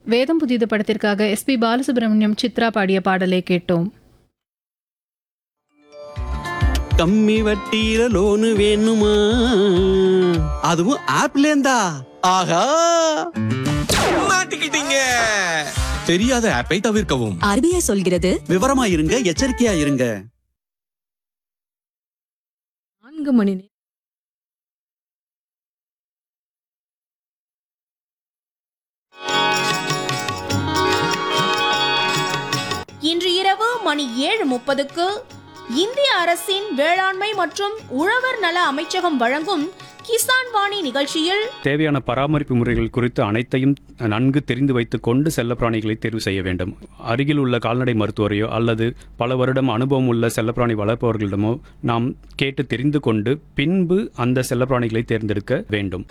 வேதம் புதிது படத்திற்காக எஸ்பி பாலசுப்ரமணியம் சித்ரா பாடிய பாடலை கேட்டோம் கம்மி வட்டியில லோனு வேணுமா அதுவும் ஆப்ல இருந்தா ஆஹா மாட்டிக்கிட்டீங்க தெரியாத ஆப்பை தவிர்க்கவும் ஆர்பிஐ சொல்கிறது விவரமா இருங்க எச்சரிக்கையா இருங்க நான்கு மணி நேரம் இன்று இரவு மணி ஏழு முப்பதுக்கு இந்திய அரசின் வேளாண்மை மற்றும் உழவர் நல அமைச்சகம் வழங்கும் கிசான் வாணி நிகழ்ச்சியில் தேவையான பராமரிப்பு முறைகள் குறித்து அனைத்தையும் நன்கு தெரிந்து வைத்துக் கொண்டு செல்லப்பிராணிகளை தேர்வு செய்ய வேண்டும் அருகில் உள்ள கால்நடை மருத்துவரையோ அல்லது பல வருடம் அனுபவம் உள்ள செல்லப்பிராணி வளர்ப்பவர்களிடமோ நாம் கேட்டு தெரிந்து கொண்டு பின்பு அந்த செல்லப்பிராணிகளை தேர்ந்தெடுக்க வேண்டும்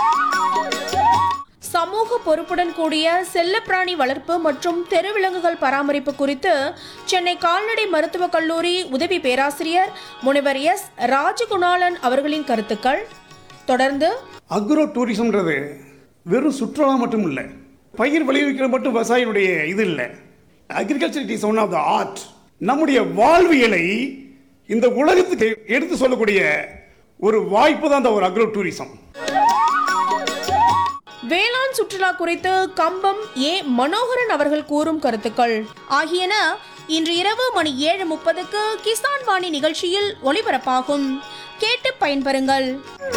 சமூக பொறுப்புடன் கூடிய செல்லப்பிராணி வளர்ப்பு மற்றும் தெருவிலங்குகள் பராமரிப்பு குறித்து சென்னை கால்நடை மருத்துவக் கல்லூரி உதவி பேராசிரியர் முனைவர் எஸ் ராஜகுணாலன் அவர்களின் கருத்துக்கள் தொடர்ந்து அக்ரோ டூரிசம்ன்றது வெறும் சுற்றுலா மட்டும் இல்லை பயிர் விளைவிக்கிற மட்டும் விவசாயினுடைய இது இல்லை agriculture it is one of the art நம்முடைய வாழ்வியலை இந்த உலகத்துக்கு எடுத்து சொல்லக்கூடிய ஒரு வாய்ப்பு தான் இந்த ஒரு அக்ரோ டூரிசம் வேளாண் சுற்றுலா குறித்து கம்பம் ஏ மனோகரன் அவர்கள் கூறும் கருத்துக்கள் ஆகியன இன்று இரவு மணி ஏழு முப்பதுக்கு கிசான் வாணி நிகழ்ச்சியில் ஒளிபரப்பாகும் கேட்டு பயன்பெறுங்கள்